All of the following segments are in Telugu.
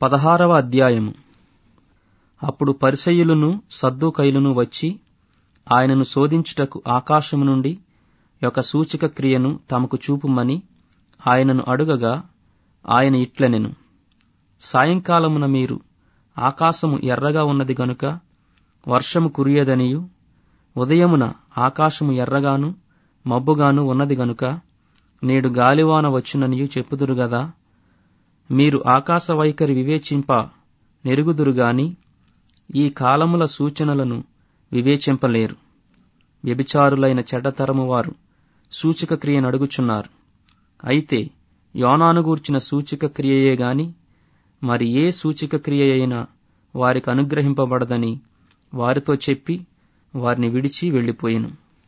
పదహారవ అధ్యాయము అప్పుడు పరిసయ్యులను సద్దూకైలును వచ్చి ఆయనను శోధించుటకు ఆకాశము నుండి ఒక సూచక క్రియను తమకు చూపుమని ఆయనను అడుగగా ఆయన ఇట్లనెను సాయంకాలమున మీరు ఆకాశము ఎర్రగా ఉన్నది గనుక వర్షము కురియదనియు ఉదయమున ఆకాశము ఎర్రగాను మబ్బుగాను ఉన్నది గనుక నేడు గాలివాన వచ్చుననియు చెప్పుదురు గదా మీరు ఆకాశ వైఖరి వివేచింప నెరుగుదురు గాని ఈ కాలముల సూచనలను వివేచింపలేరు వ్యభిచారులైన చెడ్డతరము వారు సూచక క్రియను అడుగుచున్నారు అయితే యోనాను గూర్చిన సూచక క్రియయే గాని మరి ఏ సూచక క్రియ అయినా వారికి అనుగ్రహింపబడదని వారితో చెప్పి వారిని విడిచి వెళ్ళిపోయెను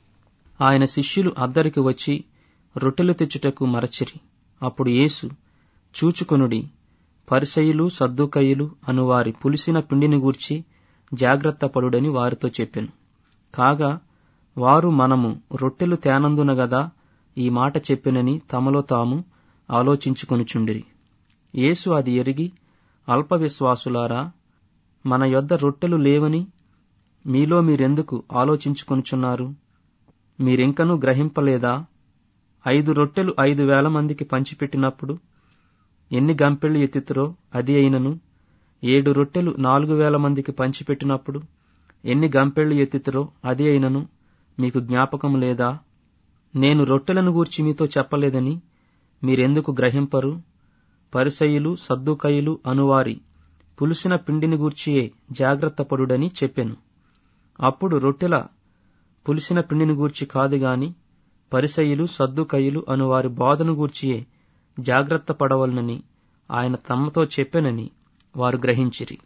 ఆయన శిష్యులు అద్దరికి వచ్చి రొట్టెలు తెచ్చుటకు మరచిరి అప్పుడు యేసు చూచుకొనుడి పరిసయులు సద్దుకయ్యులు అను వారి పులిసిన పిండిని గూర్చి జాగ్రత్త పడుడని వారితో చెప్పెను కాగా వారు మనము రొట్టెలు తేనందున గదా ఈ మాట చెప్పెనని తమలో తాము ఆలోచించుకొనుచుండిరి యేసు అది ఎరిగి అల్ప విశ్వాసులారా మన యొద్ద రొట్టెలు లేవని మీలో మీరెందుకు ఆలోచించుకొనుచున్నారు మీరింకనూ గ్రహింపలేదా ఐదు రొట్టెలు ఐదు వేల మందికి పంచిపెట్టినప్పుడు ఎన్ని గంపెళ్ళు ఎత్తితురో అది అయినను ఏడు రొట్టెలు నాలుగు వేల మందికి పంచిపెట్టినప్పుడు ఎన్ని గంపెళ్ళు ఎత్తితురో అది అయినను మీకు జ్ఞాపకం లేదా నేను రొట్టెలను గూర్చి మీతో చెప్పలేదని మీరెందుకు గ్రహింపరు పరిసయులు సద్దుకయులు అనువారి పులిసిన పిండిని గూర్చియే జాగ్రత్త పడుడని చెప్పెను అప్పుడు రొట్టెల పులిసిన పిండిని గూర్చి కాదు గాని పరిసయులు సద్దుకయులు అనువారి బోధను గూర్చియే జాగ్రత్త పడవలనని ఆయన తమతో చెప్పెనని వారు గ్రహించిరి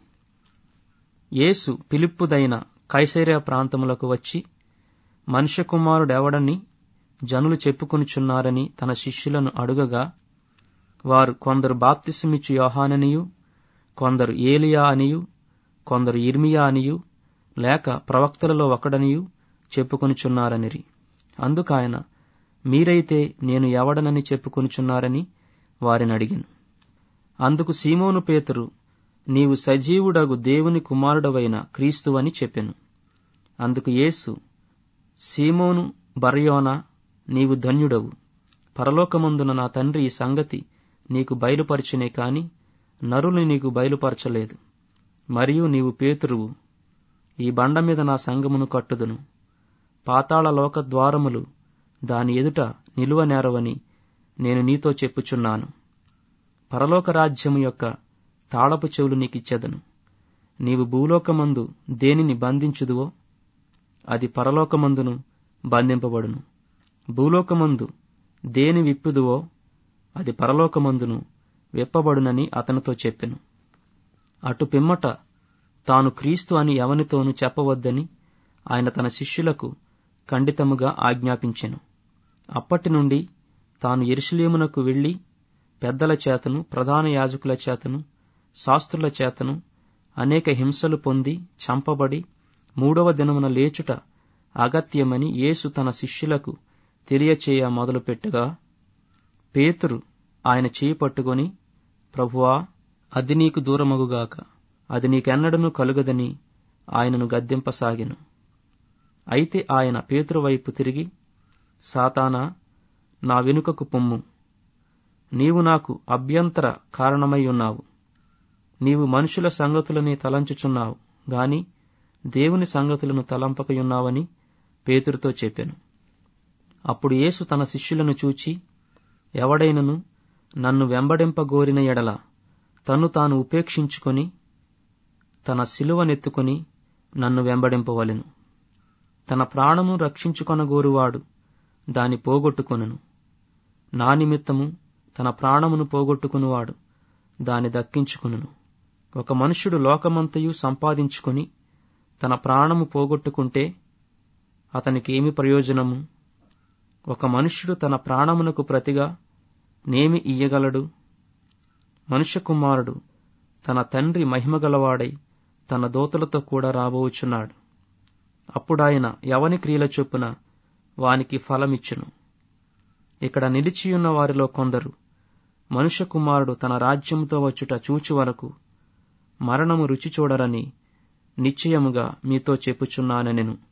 యేసు పిలిప్పుదైన కైసైర్య ప్రాంతములకు వచ్చి మనుష్య కుమారుడెవడని జనులు చెప్పుకొనుచున్నారని తన శిష్యులను అడుగగా వారు కొందరు బాప్తిసమిచ్చు యోహాననియు కొందరు ఏలియా అనియు కొందరు ఇర్మియా అనియు లేక ప్రవక్తలలో ఒకడనియు చెప్పుకొనుచున్నారనిరి అందుకాయన మీరైతే నేను ఎవడనని చెప్పుకొనుచున్నారని వారిని అడిగిను అందుకు సీమోను పేతురు నీవు సజీవుడగు దేవుని కుమారుడవైన క్రీస్తువని చెప్పెను అందుకు యేసు సీమోను బర్యోనా నీవు ధన్యుడవు పరలోకమందున నా తండ్రి ఈ సంగతి నీకు బయలుపరచునే కాని నరులు నీకు బయలుపరచలేదు మరియు నీవు పేతురువు ఈ బండ మీద నా సంగమును కట్టుదును పాతాళ లోక ద్వారములు దాని ఎదుట నిలువ నేరవని నేను నీతో చెప్పుచున్నాను పరలోక రాజ్యము యొక్క తాళపు చెవులు నీకిచ్చెదను నీవు భూలోకమందు దేనిని బంధించుదువో అది పరలోకమందును బంధింపబడును భూలోకమందు దేని విప్పుదువో అది పరలోకమందును విప్పబడునని అతనితో చెప్పెను అటు పిమ్మట తాను క్రీస్తు అని ఎవనితోనూ చెప్పవద్దని ఆయన తన శిష్యులకు ఖండితముగా ఆజ్ఞాపించెను అప్పటి నుండి తాను ఎరుషులేమునకు వెళ్లి పెద్దల చేతను ప్రధాన యాజకుల చేతను శాస్త్రుల చేతను అనేక హింసలు పొంది చంపబడి మూడవ దినమున లేచుట అగత్యమని యేసు తన శిష్యులకు తెలియచేయ మొదలుపెట్టగా పేతురు ఆయన చేయి పట్టుకొని ప్రభువా అది నీకు దూరమగుగాక అది నీకెన్నడను కలుగదని ఆయనను గద్దెంపసాగెను అయితే ఆయన పేతురు వైపు తిరిగి సాతానా నా వెనుకకు పొమ్ము నీవు నాకు అభ్యంతర కారణమై ఉన్నావు నీవు మనుషుల సంగతులని తలంచుచున్నావు గాని దేవుని సంగతులను తలంపకయున్నావని పేతురుతో చెప్పాను అప్పుడు యేసు తన శిష్యులను చూచి ఎవడైనను నన్ను వెంబడింపగోరిన ఎడల తన్ను తాను ఉపేక్షించుకొని తన శిలువనెత్తుకొని నన్ను వెంబడింపవలెను తన ప్రాణము రక్షించుకొనగోరువాడు దాని పోగొట్టుకొనను నా నిమిత్తము తన ప్రాణమును పోగొట్టుకునివాడు దాని దక్కించుకును ఒక మనుష్యుడు లోకమంతయు సంపాదించుకుని తన ప్రాణము పోగొట్టుకుంటే అతనికి ఏమి ప్రయోజనము ఒక మనుష్యుడు తన ప్రాణమునకు ప్రతిగా నేమి ఇయ్యగలడు మనుష్య కుమారుడు తన తండ్రి మహిమగలవాడై తన దోతలతో కూడా రాబోచున్నాడు అప్పుడాయన ఎవని క్రియల చొప్పున వానికి ఫలమిచ్చును ఇక్కడ నిలిచియున్న వారిలో కొందరు మనుష్య కుమారుడు తన రాజ్యముతో వచ్చుట చూచు వరకు మరణము రుచి చూడరని నిశ్చయముగా మీతో చెప్పుచున్నానెను